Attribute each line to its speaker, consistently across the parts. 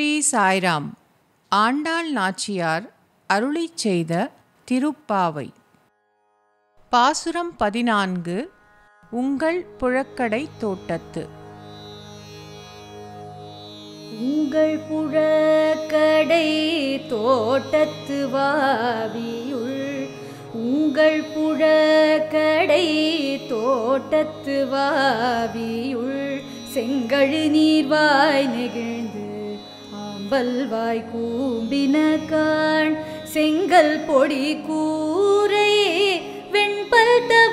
Speaker 1: ஸ்ரீ சாய்ராம் ஆண்டாள் நாச்சியார் அருளிச் செய்த திருப்பாவை பாசுரம் பதினான்கு உங்கள் புழக்கடை தோட்டத்து
Speaker 2: உங்கள் புழக்கடை தோட்டத்து வாவியுள் உங்கள் புழக்கடை தோட்டத்து வாவியுள் செங்கழு நீர்வாய் நெகிழ்ந்து ஆம்பல் வாய் கூம்பின காண் செங்கல் பொடி கூரை வெண்பல் தவ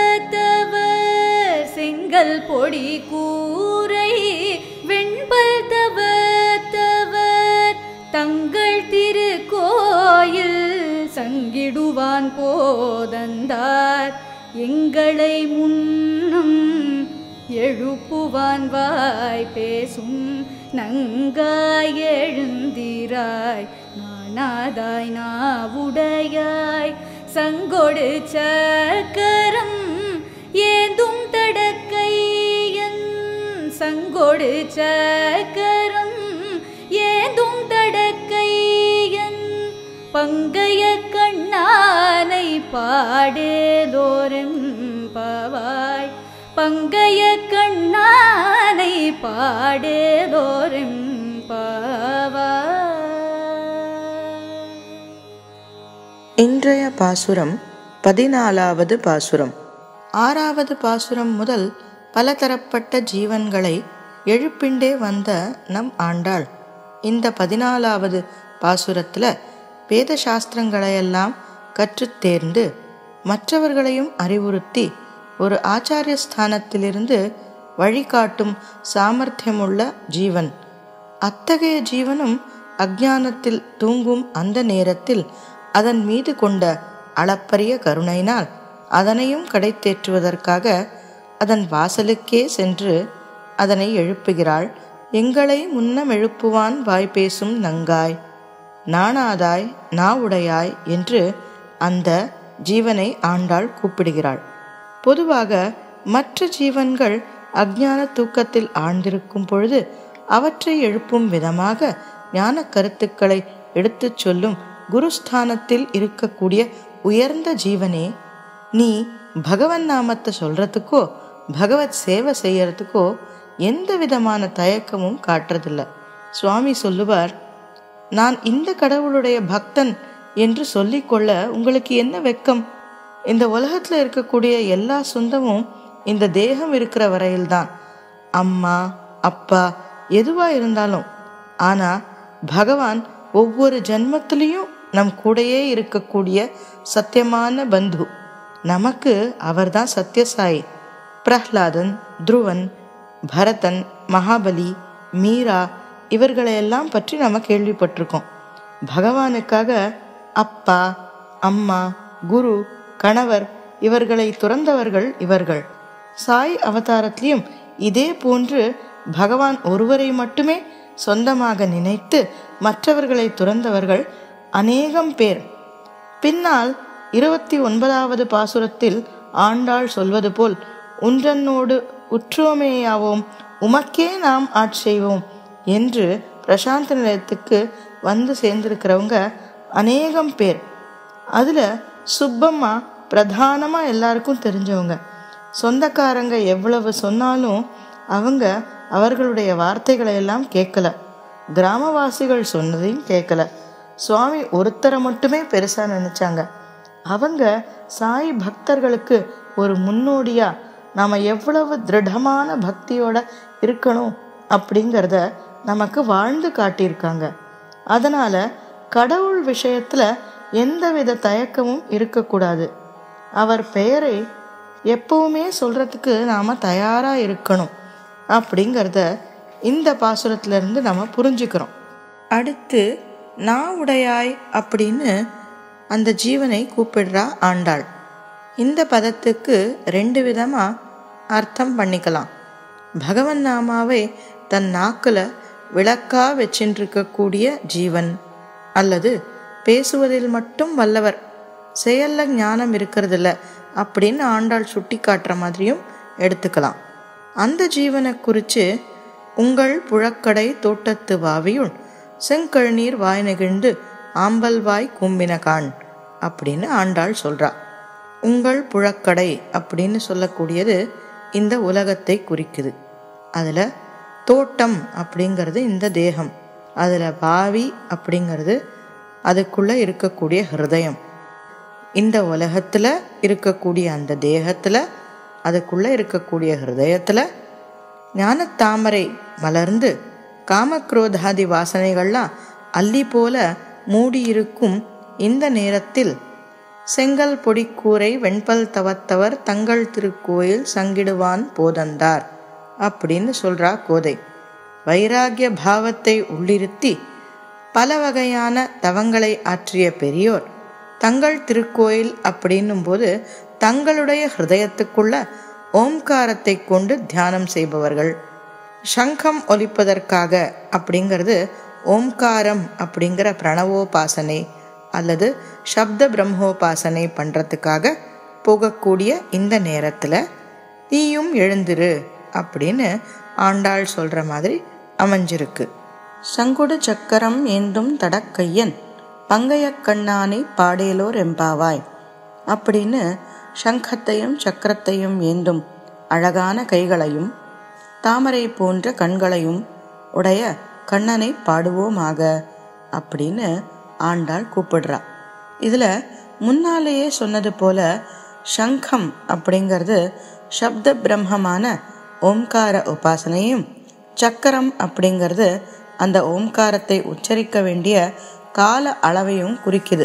Speaker 2: தவர் செங்கல் பொடி கூரை வெண்பல் தவ தவர் தங்கள் திருக்கோயில் சங்கிடுவான் போதந்தார் எங்களை முன்னும் எழுப்புவான் வாய் பேசும் நங்காய் எழுந்திராய் நானாதாய் நாவுடையாய் சங்கொடு சக்கரம் ஏந்தும் தடக்கையன் சங்கொடு சக்கரம் ஏந்தும் தடக்கையன் பங்கைய கண்ணானை பாடேலோரம் பவாய் பங்கைய கண்ணானை பாடேலோரம் பவாய்
Speaker 3: இன்றைய பாசுரம் பதினாலாவது பாசுரம் ஆறாவது பாசுரம் முதல் பலதரப்பட்ட ஜீவன்களை எழுப்பிண்டே வந்த நம் ஆண்டாள் இந்த பதினாலாவது பாசுரத்துல வேத சாஸ்திரங்களையெல்லாம் கற்றுத் தேர்ந்து மற்றவர்களையும் அறிவுறுத்தி ஒரு ஆச்சாரிய ஸ்தானத்திலிருந்து வழிகாட்டும் சாமர்த்தியமுள்ள ஜீவன் அத்தகைய ஜீவனும் அஞ்ஞானத்தில் தூங்கும் அந்த நேரத்தில் அதன் மீது கொண்ட அளப்பரிய கருணையினால் அதனையும் கடைத்தேற்றுவதற்காக அதன் வாசலுக்கே சென்று அதனை எழுப்புகிறாள் எங்களை முன்னம் எழுப்புவான் வாய் பேசும் நங்காய் நாணாதாய் நாவுடையாய் என்று அந்த ஜீவனை ஆண்டாள் கூப்பிடுகிறாள் பொதுவாக மற்ற ஜீவன்கள் அஞ்ஞான தூக்கத்தில் ஆழ்ந்திருக்கும் பொழுது அவற்றை எழுப்பும் விதமாக ஞான கருத்துக்களை எடுத்துச் சொல்லும் குருஸ்தானத்தில் இருக்கக்கூடிய உயர்ந்த ஜீவனே நீ பகவன் நாமத்தை சொல்றதுக்கோ பகவத் சேவை செய்யறதுக்கோ எந்த விதமான தயக்கமும் காட்டுறதில்ல சுவாமி சொல்லுவார் நான் இந்த கடவுளுடைய பக்தன் என்று சொல்லிக்கொள்ள உங்களுக்கு என்ன வெக்கம் இந்த உலகத்துல இருக்கக்கூடிய எல்லா சொந்தமும் இந்த தேகம் இருக்கிற வரையில்தான் அம்மா அப்பா எதுவா இருந்தாலும் ஆனா பகவான் ஒவ்வொரு ஜென்மத்திலையும் நம் கூடயே இருக்கக்கூடிய சத்தியமான பந்து நமக்கு அவர்தான் சத்யசாயி பிரஹ்லாதன் துருவன் பரதன் மகாபலி மீரா இவர்களையெல்லாம் பற்றி நம்ம கேள்விப்பட்டிருக்கோம் பகவானுக்காக அப்பா அம்மா குரு கணவர் இவர்களை துறந்தவர்கள் இவர்கள் சாய் அவதாரத்திலையும் இதே போன்று பகவான் ஒருவரை மட்டுமே சொந்தமாக நினைத்து மற்றவர்களை துறந்தவர்கள் அநேகம் பேர் பின்னால் இருபத்தி ஒன்பதாவது பாசுரத்தில் ஆண்டாள் சொல்வது போல் உன்றன்னோடு உற்றோமேயாவோம் உமக்கே நாம் ஆட்செய்வோம் என்று பிரசாந்த நிலையத்துக்கு வந்து சேர்ந்திருக்கிறவங்க அநேகம் பேர் அதில் சுப்பம்மா பிரதானமாக எல்லாருக்கும் தெரிஞ்சவங்க சொந்தக்காரங்க எவ்வளவு சொன்னாலும் அவங்க அவர்களுடைய வார்த்தைகளை எல்லாம் கேட்கல கிராமவாசிகள் சொன்னதையும் கேட்கல சுவாமி ஒருத்தரை மட்டுமே பெருசாக நினச்சாங்க அவங்க சாய் பக்தர்களுக்கு ஒரு முன்னோடியா நாம் எவ்வளவு திருடமான பக்தியோட இருக்கணும் அப்படிங்கிறத நமக்கு வாழ்ந்து காட்டியிருக்காங்க அதனால கடவுள் விஷயத்துல எந்தவித தயக்கமும் இருக்கக்கூடாது அவர் பெயரை எப்பவுமே சொல்றதுக்கு நாம தயாரா இருக்கணும் அப்படிங்கிறத இந்த பாசுரத்துல இருந்து நம்ம புரிஞ்சுக்கிறோம் அடுத்து நான் உடையாய் அப்படின்னு அந்த ஜீவனை கூப்பிடுறா ஆண்டாள் இந்த பதத்துக்கு ரெண்டு விதமா அர்த்தம் பண்ணிக்கலாம் பகவன் நாமாவை தன் நாக்குல விளக்கா வச்சின்றிருக்கக்கூடிய ஜீவன் அல்லது பேசுவதில் மட்டும் வல்லவர் செயல்ல ஞானம் இருக்கிறதில்ல அப்படின்னு ஆண்டாள் சுட்டி காட்டுற மாதிரியும் எடுத்துக்கலாம் அந்த ஜீவனை குறித்து உங்கள் புழக்கடை தோட்டத்து வாவியுள் செங்கழுநீர் வாய் நெகிழ்ந்து ஆம்பல் வாய் கூம்பின காண் அப்படின்னு ஆண்டாள் சொல்றா உங்கள் புழக்கடை அப்படின்னு சொல்லக்கூடியது இந்த உலகத்தை குறிக்குது அதில் தோட்டம் அப்படிங்கிறது இந்த தேகம் அதில் பாவி அப்படிங்கிறது அதுக்குள்ளே இருக்கக்கூடிய ஹிருதயம் இந்த உலகத்தில் இருக்கக்கூடிய அந்த தேகத்தில் அதுக்குள்ளே இருக்கக்கூடிய ஹிருதயத்தில் ஞானத்தாமரை மலர்ந்து காமக்ரோதாதி வாசனைகள்லாம் அல்லி போல மூடியிருக்கும் இந்த நேரத்தில் செங்கல் பொடிக்கூரை வெண்பல் தவத்தவர் தங்கள் திருக்கோயில் சங்கிடுவான் போதந்தார் அப்படின்னு சொல்றா கோதை வைராகிய பாவத்தை உள்ளிருத்தி பல வகையான தவங்களை ஆற்றிய பெரியோர் தங்கள் திருக்கோயில் அப்படின்னும் போது தங்களுடைய ஹிருதயத்துக்குள்ள ஓம்காரத்தை கொண்டு தியானம் செய்பவர்கள் சங்கம் ஒலிப்பதற்காக அப்படிங்கிறது ஓம்காரம் அப்படிங்கிற பிரணவோபாசனை அல்லது சப்த பிரம்மோபாசனை பண்ணுறதுக்காக போகக்கூடிய இந்த நேரத்தில் நீயும் எழுந்திரு அப்படின்னு ஆண்டாள் சொல்கிற மாதிரி அமைஞ்சிருக்கு சங்குடு சக்கரம் ஏந்தும் தடக்கையன் பங்கையக் கண்ணானை பாடேலோர் எம்பாவாய் அப்படின்னு சங்கத்தையும் சக்கரத்தையும் ஏந்தும் அழகான கைகளையும் தாமரை போன்ற கண்களையும் உடைய கண்ணனை பாடுவோமாக அப்படின்னு ஆண்டாள் கூப்பிடுறா இதில் முன்னாலேயே சொன்னது போல சங்கம் அப்படிங்கிறது சப்த பிரம்மமான ஓம்கார உபாசனையும் சக்கரம் அப்படிங்கிறது அந்த ஓம்காரத்தை உச்சரிக்க வேண்டிய கால அளவையும் குறிக்குது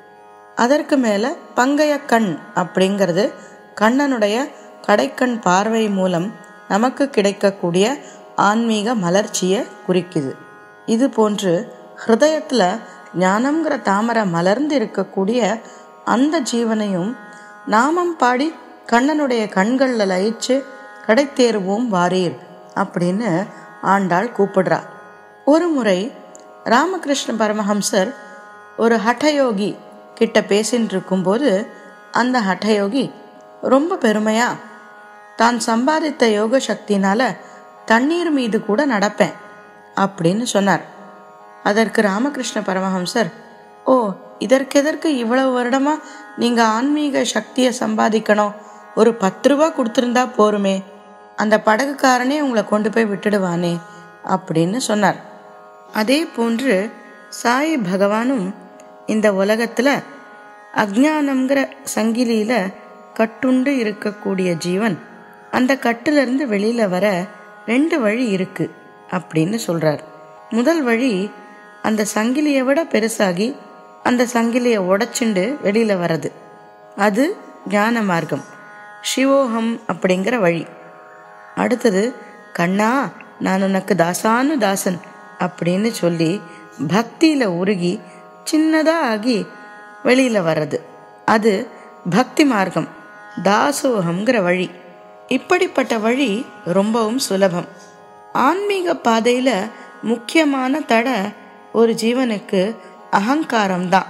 Speaker 3: அதற்கு மேலே பங்கைய கண் அப்படிங்கிறது கண்ணனுடைய கடைக்கண் பார்வை மூலம் நமக்கு கிடைக்கக்கூடிய ஆன்மீக மலர்ச்சியை குறிக்குது இது போன்று ஹிருதயத்தில் ஞானம்ங்கிற தாமரை மலர்ந்து இருக்கக்கூடிய அந்த ஜீவனையும் நாமம் பாடி கண்ணனுடைய கண்களில் லயிச்சு கடைத்தேறுவோம் வாரீர் அப்படின்னு ஆண்டாள் கூப்பிடுறா ஒரு முறை ராமகிருஷ்ண பரமஹம்சர் ஒரு ஹட்டயோகி கிட்ட பேசின்னு இருக்கும்போது அந்த ஹட்டயோகி ரொம்ப பெருமையா தான் சம்பாதித்த யோக சக்தினால தண்ணீர் மீது கூட நடப்பேன் அப்படின்னு சொன்னார் அதற்கு ராமகிருஷ்ண பரமஹம்சர் ஓ இதற்கெதற்கு இவ்வளவு வருடமா நீங்க ஆன்மீக சக்தியை சம்பாதிக்கணும் ஒரு பத்து ரூபா கொடுத்துருந்தா போருமே அந்த படகுக்காரனே உங்களை கொண்டு போய் விட்டுடுவானே அப்படின்னு சொன்னார் அதே போன்று சாய் பகவானும் இந்த உலகத்துல அஜ்ஞானம்ங்கிற சங்கிலியில கட்டுண்டு இருக்கக்கூடிய ஜீவன் அந்த கட்டிலிருந்து வெளியில வர ரெண்டு வழி இருக்கு அப்படின்னு சொல்றார் முதல் வழி அந்த சங்கிலியை விட பெருசாகி அந்த சங்கிலியை உடைச்சுண்டு வெளியில வர்றது அது ஞான மார்க்கம் சிவோகம் அப்படிங்கிற வழி அடுத்தது கண்ணா நான் உனக்கு தாசானு தாசன் அப்படின்னு சொல்லி பக்தியில உருகி சின்னதா ஆகி வெளியில வர்றது அது பக்தி மார்க்கம் தாசோகம்ங்கிற வழி இப்படிப்பட்ட வழி ரொம்பவும் சுலபம் ஆன்மீக பாதையில முக்கியமான தடை ஒரு ஜீவனுக்கு அகங்காரம்தான்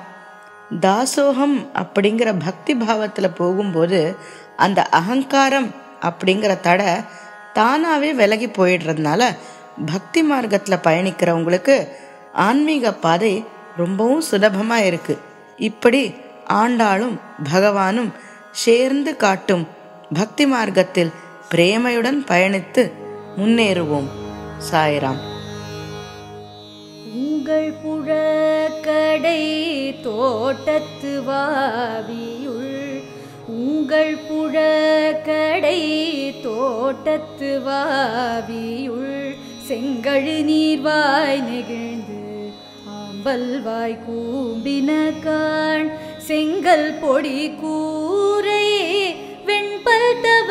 Speaker 3: தாசோகம் அப்படிங்கிற பக்தி பாவத்தில் போகும்போது அந்த அகங்காரம் அப்படிங்கிற தடை தானாகவே விலகி போயிடுறதுனால பக்தி மார்க்கத்தில் பயணிக்கிறவங்களுக்கு ஆன்மீக பாதை ரொம்பவும் சுலபமாக இருக்கு இப்படி ஆண்டாளும் பகவானும் சேர்ந்து காட்டும் பக்தி மார்க்கத்தில் பிரேமையுடன் பயணித்து முன்னேறுவோம் சாய்ராம்
Speaker 2: உங்கள் புழக்கடை தோட்டத்து வாவியுள் உங்கள் புழக்கடை தோட்டத்து வாவியுள் செங்கழு நீர்வாய் நெகிழ்ந்து ஆம்பல் வாய் கூம்பின காண் செங்கல் பொடி கூரை வெண்பல் தவ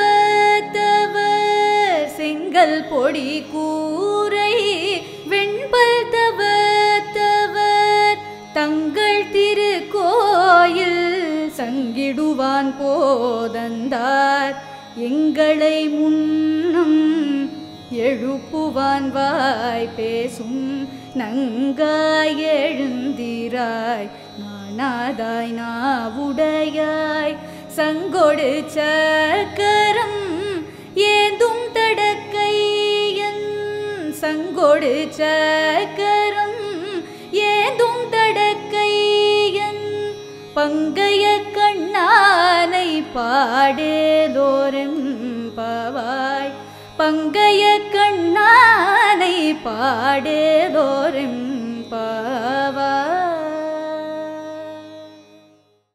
Speaker 2: தவர் செங்கல் பொடி கூரை வெண்பல் தவ தவர் தங்கள் திருக்கோயில் சங்கிடுவான் போதந்தார் எங்களை முன்னும் எழுப்புவான் வாய் பேசும் நங்காய் எழுந்திராய் நானாதாய் நாவுடையாய் சங்கொடு சக்கரம் ஏந்தும் தடக்கையன் சங்கொடு சக்கரம் பங்கைய கண்ணானை பாடேலோரும் பவாய் பங்கைய கண்ணானை பாடேலோரும்